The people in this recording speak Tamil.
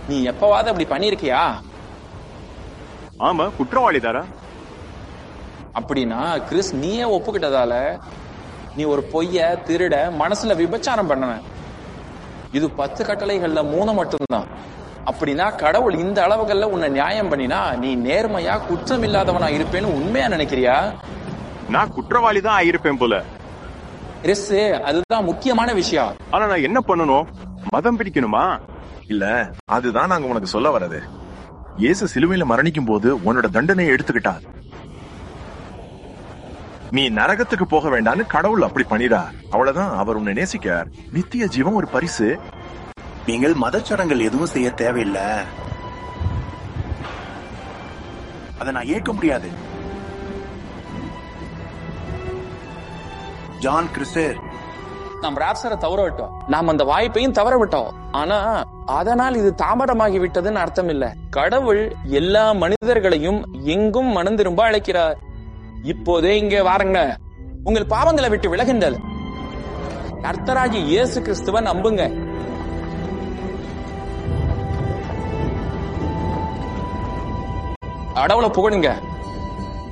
நீ எப்பவாவது அப்படி பண்ணிருக்கியா ஆமா குற்றவாளி தாரா அப்படின்னா கிறிஸ் நீயே ஒப்புக்கிட்டதால நீ ஒரு பொய்ய திருட மனசுல விபச்சாரம் பண்ணவன் இது பத்து கட்டளைகள்ல மூணு மட்டும்தான் அப்படின்னா கடவுள் இந்த அளவுகள்ல உன்னை நியாயம் பண்ணினா நீ நேர்மையா குற்றம் இல்லாதவனா இருப்பேன்னு உண்மையா நினைக்கிறியா நான் குற்றவாளி தான் ஆயிருப்பேன் போல கிறிஸ் அதுதான் முக்கியமான விஷயம் ஆனா நான் என்ன பண்ணணும் மதம் பிடிக்கணுமா இல்ல அதுதான் நாங்க உனக்கு சொல்ல வரது இயேசு சிலுவையில மரணிக்கும் போது உன்னோட தண்டனையை எடுத்துக்கிட்டார் நீ நரகத்துக்கு போக வேண்டாம்னு கடவுள் அப்படி பண்ணிடா அவ்வளவுதான் அவர் உன்னை நேசிக்கார் நித்திய ஜீவன் ஒரு பரிசு நீங்கள் மதச்சடங்கள் எதுவும் செய்ய தேவையில்லை அதை நான் ஏற்க முடியாது ஜான் கிறிஸ்டர் நாம் ராப்சரை தவற விட்டோம் நாம் அந்த வாய்ப்பையும் தவற விட்டோம் ஆனா அதனால் இது தாமதமாகி விட்டதுன்னு அர்த்தம் இல்ல கடவுள் எல்லா மனிதர்களையும் எங்கும் மனம் திரும்ப அழைக்கிறார் இப்போதே இங்கே வாருங்க உங்கள் பாவங்களை விட்டு விலகுங்கள் கர்த்தராகி இயேசு கிறிஸ்துவ நம்புங்க கடவுளை புகழுங்க